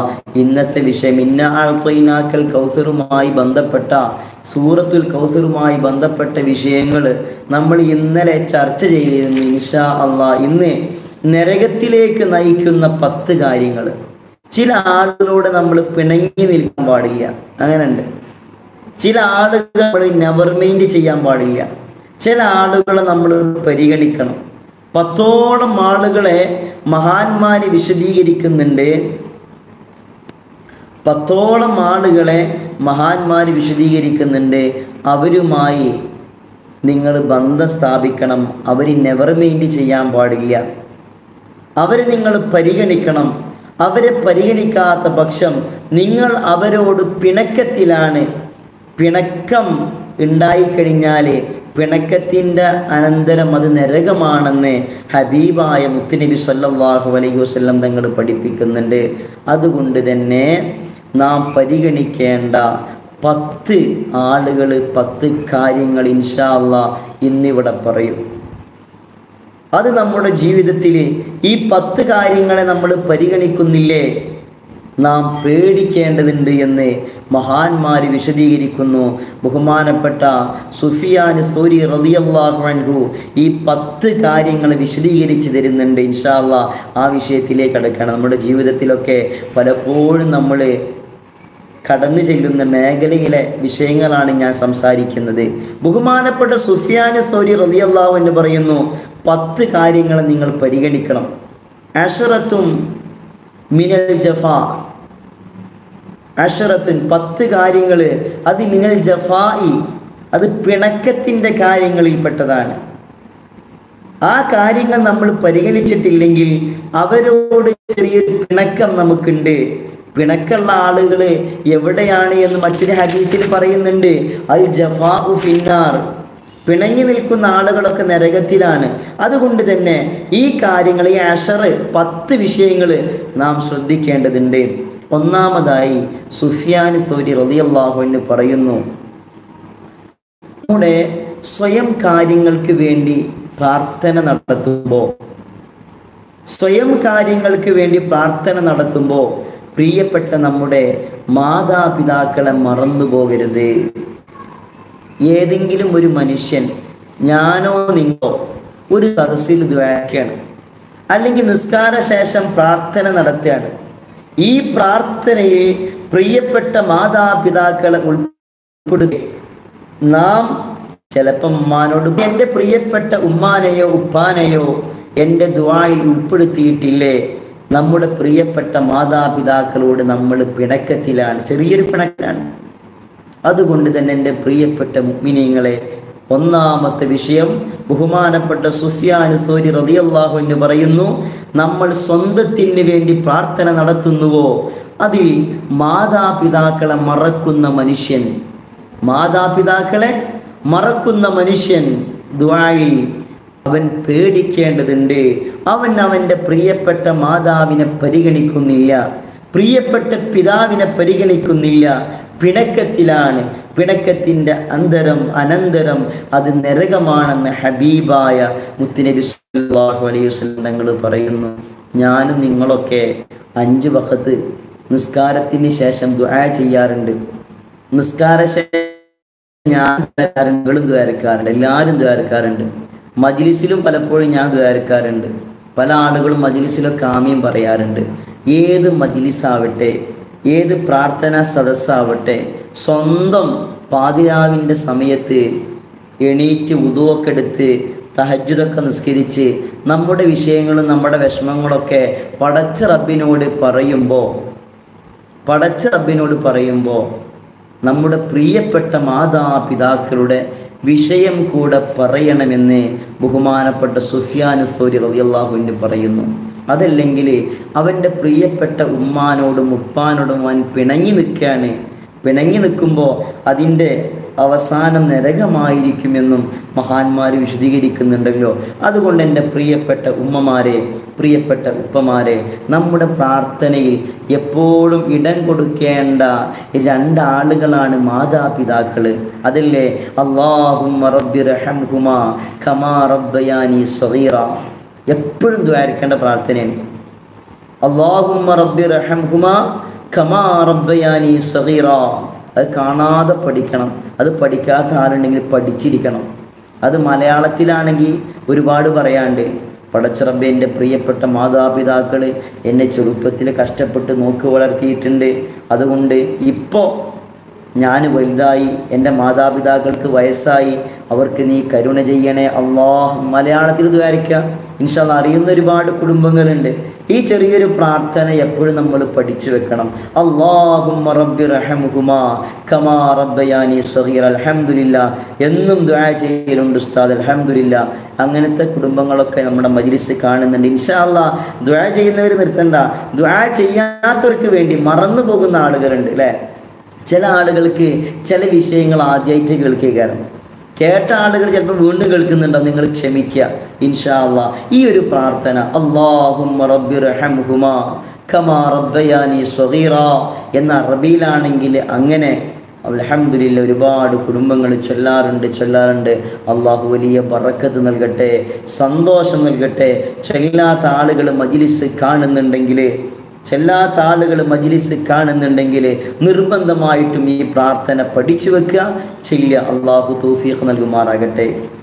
ഇന്നത്തെ വിഷയം ഇന്ന ആൾത്തൈനാക്കൽ കൗസറുമായി ബന്ധപ്പെട്ട സൂറത്തുൽ കൗസറുമായി ബന്ധപ്പെട്ട വിഷയങ്ങൾ നമ്മൾ ഇന്നലെ ചർച്ച ചെയ്തിരുന്നു ഇൻഷാ അള്ളാ ഇന്ന് നരകത്തിലേക്ക് നയിക്കുന്ന പത്ത് കാര്യങ്ങൾ ചില ആളുകളോട് നമ്മൾ പിണങ്ങി നിൽക്കാൻ പാടില്ല അങ്ങനെയുണ്ട് ചില ആളുകൾ നമ്മൾ നെവർ മൈൻഡ് ചെയ്യാൻ പാടില്ല ചില ആളുകളെ നമ്മൾ പരിഗണിക്കണം പത്തോളം ആളുകളെ മഹാന്മാര് വിശദീകരിക്കുന്നുണ്ട് പത്തോളം ആളുകളെ മഹാന്മാർ വിശദീകരിക്കുന്നുണ്ട് അവരുമായി നിങ്ങൾ ബന്ധം സ്ഥാപിക്കണം അവർ നെവർ മൈൻഡ് ചെയ്യാൻ പാടില്ല അവരെ നിങ്ങൾ പരിഗണിക്കണം അവരെ പരിഗണിക്കാത്ത പക്ഷം നിങ്ങൾ അവരോട് പിണക്കത്തിലാണ് പിണക്കം ഉണ്ടായിക്കഴിഞ്ഞാൽ പിണക്കത്തിൻ്റെ അനന്തരം അത് നരകമാണെന്ന് ഹബീബായ മുത്തുനബി സല്ലല്ലാഹു അലൈഹി വസല്ലം തങ്ങൾ പഠിപ്പിക്കുന്നുണ്ട് അതുകൊണ്ട് തന്നെ നാം പരിഗണിക്കേണ്ട പത്ത് ആളുകൾ പത്ത് കാര്യങ്ങൾ ഇൻഷാ അള്ളാ ഇന്നിവിടെ പറയും അത് നമ്മുടെ ജീവിതത്തിൽ ഈ പത്ത് കാര്യങ്ങളെ നമ്മൾ പരിഗണിക്കുന്നില്ലേ നാം പേടിക്കേണ്ടതുണ്ട് എന്ന് മഹാന്മാർ വിശദീകരിക്കുന്നു ബഹുമാനപ്പെട്ട സുഫിയാൻ സൂരി റളിയല്ലാഹു അൻഹു ഈ പത്ത് കാര്യങ്ങൾ വിശദീകരിച്ച് തരുന്നുണ്ട് ഇൻഷാല്ല ആ വിഷയത്തിലേക്ക് അടക്കണം നമ്മുടെ ജീവിതത്തിലൊക്കെ പലപ്പോഴും നമ്മൾ കടന്നു ചെല്ലുന്ന മേഖലയിലെ വിഷയങ്ങളാണ് ഞാൻ സംസാരിക്കുന്നത് ബഹുമാനപ്പെട്ട സുഫിയാൻ സൗരി റളിയല്ലാഹു എന്ന് പറയുന്നു പത്ത് കാര്യങ്ങൾ നിങ്ങൾ പരിഗണിക്കണം അഷറത്തും മിനൽ ജഫ അഷറത്തുൻ പത്ത് കാര്യങ്ങൾ അത് മിനൽ ജഫായി അത് പിണക്കത്തിൻ്റെ കാര്യങ്ങളിൽപ്പെട്ടതാണ് ആ കാര്യങ്ങൾ നമ്മൾ പരിഗണിച്ചിട്ടില്ലെങ്കിൽ അവരോട് ചെറിയൊരു പിണക്കം നമുക്കുണ്ട് പിണക്കുള്ള ആളുകൾ എവിടെയാണ് എന്ന് മറ്റൊരു ഹദീസിൽ പറയുന്നുണ്ട് അൽ ജഫാ ഫിന്നാർ പിണങ്ങി നിൽക്കുന്ന ആളുകളൊക്കെ നരകത്തിലാണ് അതുകൊണ്ട് തന്നെ ഈ കാര്യങ്ങൾ ഈ അഷറ് പത്ത് വിഷയങ്ങൾ നാം ശ്രദ്ധിക്കേണ്ടതുണ്ട് ഒന്നാമതായി സുഫിയാൻ സൗരി റളിയല്ലാഹു അൻഹു പറയുന്നു നമ്മുടെ സ്വയം കാര്യങ്ങൾക്ക് വേണ്ടി പ്രാർത്ഥന നടത്തുമ്പോൾ സ്വയം കാര്യങ്ങൾക്ക് വേണ്ടി പ്രാർത്ഥന നടത്തുമ്പോൾ പ്രിയപ്പെട്ട നമ്മുടെ മാതാപിതാക്കളെ മറന്നു പോകരുത് ഏതെങ്കിലും ഒരു മനുഷ്യൻ ഞാനോ നിങ്ങളോ ഒരു സദസ്സിൽ ദ്വാരക്കാണ് അല്ലെങ്കിൽ നിസ്കാര ശേഷം പ്രാർത്ഥന നടത്തുകയാണ് ഈ പ്രാർത്ഥനയിൽ പ്രിയപ്പെട്ട മാതാപിതാക്കളെ ഉൾപ്പെടുക നാം ചിലപ്പം ഉമ്മാനോട് എൻ്റെ പ്രിയപ്പെട്ട ഉമ്മാനെയോ ഉപ്പാനെയോ എൻ്റെ ദ്വായിൽ ഉൾപ്പെടുത്തിയിട്ടില്ലേ നമ്മുടെ പ്രിയപ്പെട്ട മാതാപിതാക്കളോട് നമ്മൾ പിണക്കത്തിലാണ് ചെറിയൊരു പിണക്കലാണ് അതുകൊണ്ട് തന്നെ എൻ്റെ പ്രിയപ്പെട്ട മുഗ്മിനീങ്ങളെ ഒന്നാമത്തെ വിഷയം ബഹുമാനപ്പെട്ട സുഫിയാൻ സോരി റളിയല്ലാഹു എന്ന് പറയുന്നു നമ്മൾ സ്വന്തത്തിന് വേണ്ടി പ്രാർത്ഥന നടത്തുന്നുവോ അതിൽ മാതാപിതാക്കളെ മറക്കുന്ന മനുഷ്യൻ മാതാപിതാക്കളെ മറക്കുന്ന മനുഷ്യൻ ദ്വായിൽ അവൻ പേടിക്കേണ്ടതുണ്ട് അവൻ അവൻ്റെ പ്രിയപ്പെട്ട മാതാവിനെ പരിഗണിക്കുന്നില്ല പ്രിയപ്പെട്ട പിതാവിനെ പരിഗണിക്കുന്നില്ല പിണക്കത്തിലാണ് പിണക്കത്തിൻ്റെ അന്തരം അനന്തരം അത് നരകമാണെന്ന് ഹബീബായ മുത്തുനബി സല്ലല്ലാഹു അലൈഹി വസല്ലം തങ്ങൾ പറയുന്നു ഞാനും നിങ്ങളൊക്കെ അഞ്ച് വഖത്ത് നിസ്കാരത്തിന് ശേഷം ദുആ ചെയ്യാറുണ്ട് നിസ്കാര ശേഷം ഞാൻ ദ്വാരക്കാറുണ്ട് നിങ്ങളും ദ്വാരക്കാറുണ്ട് എല്ലാവരും ദ്വാരക്കാറുണ്ട് മജ്ലിസിലും പലപ്പോഴും ഞാൻ ദ്വാരക്കാറുണ്ട് പല ആളുകളും മജ്ലിസിലൊക്കെ ആമയും പറയാറുണ്ട് ഏത് മജ്ലിസാവട്ടെ ഏത് പ്രാർത്ഥനാ സദസ്സാവട്ടെ സ്വന്തം പാതിരാവിൻ്റെ സമയത്ത് എണീറ്റ് ഉതുവൊക്കെ എടുത്ത് തഹജ്ജുദൊക്കെ നിസ്കരിച്ച് നമ്മുടെ വിഷയങ്ങളും നമ്മുടെ വിഷമങ്ങളൊക്കെ പടച്ച റബ്ബിനോട് പറയുമ്പോൾ പടച്ച റബ്ബിനോട് പറയുമ്പോൾ നമ്മുടെ പ്രിയപ്പെട്ട മാതാപിതാക്കളുടെ വിഷയം കൂടെ പറയണമെന്ന് ബഹുമാനപ്പെട്ട സുഫിയാനു സൗരി റളിയല്ലാഹുവിന് പറയുന്നു അതല്ലെങ്കിൽ അവൻ്റെ പ്രിയപ്പെട്ട ഉമ്മാനോടും ഉപ്പാനോടും അവൻ പിണങ്ങി നിൽക്കുകയാണ് പിണങ്ങി നിൽക്കുമ്പോൾ അതിൻ്റെ അവസാനം നരകമായിരിക്കുമെന്നും മഹാന്മാർ വിശദീകരിക്കുന്നുണ്ടല്ലോ അതുകൊണ്ട് എൻ്റെ പ്രിയപ്പെട്ട ഉമ്മമാരെ പ്രിയപ്പെട്ട ഉപ്പമാരെ നമ്മുടെ പ്രാർത്ഥനയിൽ എപ്പോഴും ഇടം കൊടുക്കേണ്ട രണ്ടാളുകളാണ് മാതാപിതാക്കൾ അതല്ലേ അള്ളാഹുമ്മ റബ്ബി റഹംഹുമാ ഖമാ റബ്ബയാനി സഗീറ എപ്പോഴും ദ്വാരിക്കേണ്ട പ്രാർത്ഥനയാണ് അള്ളാഹുമ്മ റബ്ബി റഹംഹുമാ കമാ റബ്ബയാനി സഗീറ അത് കാണാതെ പഠിക്കണം അത് പഠിക്കാത്ത ആളുണ്ടെങ്കിൽ പഠിച്ചിരിക്കണം അത് മലയാളത്തിലാണെങ്കിൽ ഒരുപാട് പറയാണ്ട് പടച്ചിറമ്പ് എൻ്റെ പ്രിയപ്പെട്ട മാതാപിതാക്കൾ എന്നെ ചെറുപ്പത്തിൽ കഷ്ടപ്പെട്ട് നോക്കി വളർത്തിയിട്ടുണ്ട് അതുകൊണ്ട് ഇപ്പോൾ ഞാൻ വലുതായി എൻ്റെ മാതാപിതാക്കൾക്ക് വയസ്സായി അവർക്ക് നീ കരുണ ചെയ്യണേ അള്ളാഹ് മലയാളത്തിൽ ദ്വാരിക്കാം ഇൻഷാല്ല അറിയുന്ന ഒരുപാട് കുടുംബങ്ങളുണ്ട് ഈ ചെറിയൊരു പ്രാർത്ഥന എപ്പോഴും നമ്മൾ പഠിച്ചു വെക്കണം അള്ളാഹും റബ്ബി റഹമുഹുമാ കമാ റബ്ബയാനി സഹീർ അൽഹംദുലില്ല എന്നും ദ്വാ ചെയ്യലുണ്ട് ഉസ്താദ് അൽഹംദുലില്ല അങ്ങനത്തെ കുടുംബങ്ങളൊക്കെ നമ്മുടെ മജ്ലിസ് കാണുന്നുണ്ട് ഇൻഷാല്ല ദ്വാ ചെയ്യുന്നവർ നിർത്തണ്ട ദ്വാ ചെയ്യാത്തവർക്ക് വേണ്ടി മറന്നു പോകുന്ന ആളുകളുണ്ട് അല്ലേ ചില ആളുകൾക്ക് ചില വിഷയങ്ങൾ ആദ്യമായിട്ട് കേൾക്കുകയാണ് കേട്ട ആളുകൾ ചിലപ്പോൾ വീണ്ടും കേൾക്കുന്നുണ്ടോ നിങ്ങൾ ക്ഷമിക്കുക ഇൻഷാ അല്ലാ ഈ ഒരു പ്രാർത്ഥന അള്ളാഹുമ്മ റബ്ബി റഹംഹുമാ കമാ റബ്ബയാനി സ്വഗീറ എന്ന അറബിയിലാണെങ്കിൽ അങ്ങനെ അൽഹംദുലില്ല ഒരുപാട് കുടുംബങ്ങൾ ചൊല്ലാറുണ്ട് ചൊല്ലാറുണ്ട് അള്ളാഹു വലിയ ബറക്കത്ത് നൽകട്ടെ സന്തോഷം നൽകട്ടെ ചൊല്ലാത്ത ആളുകൾ മജിലിസ് കാണുന്നുണ്ടെങ്കിൽ ചെല്ലാത്ത ആളുകൾ മജ്ലിസ് കാണുന്നുണ്ടെങ്കിൽ നിർബന്ധമായിട്ടും ഈ പ്രാർത്ഥന പഠിച്ചു വെക്കുക ചെയ്യുക അള്ളാഹു തൗഫീഖ് നൽകുമാറാകട്ടെ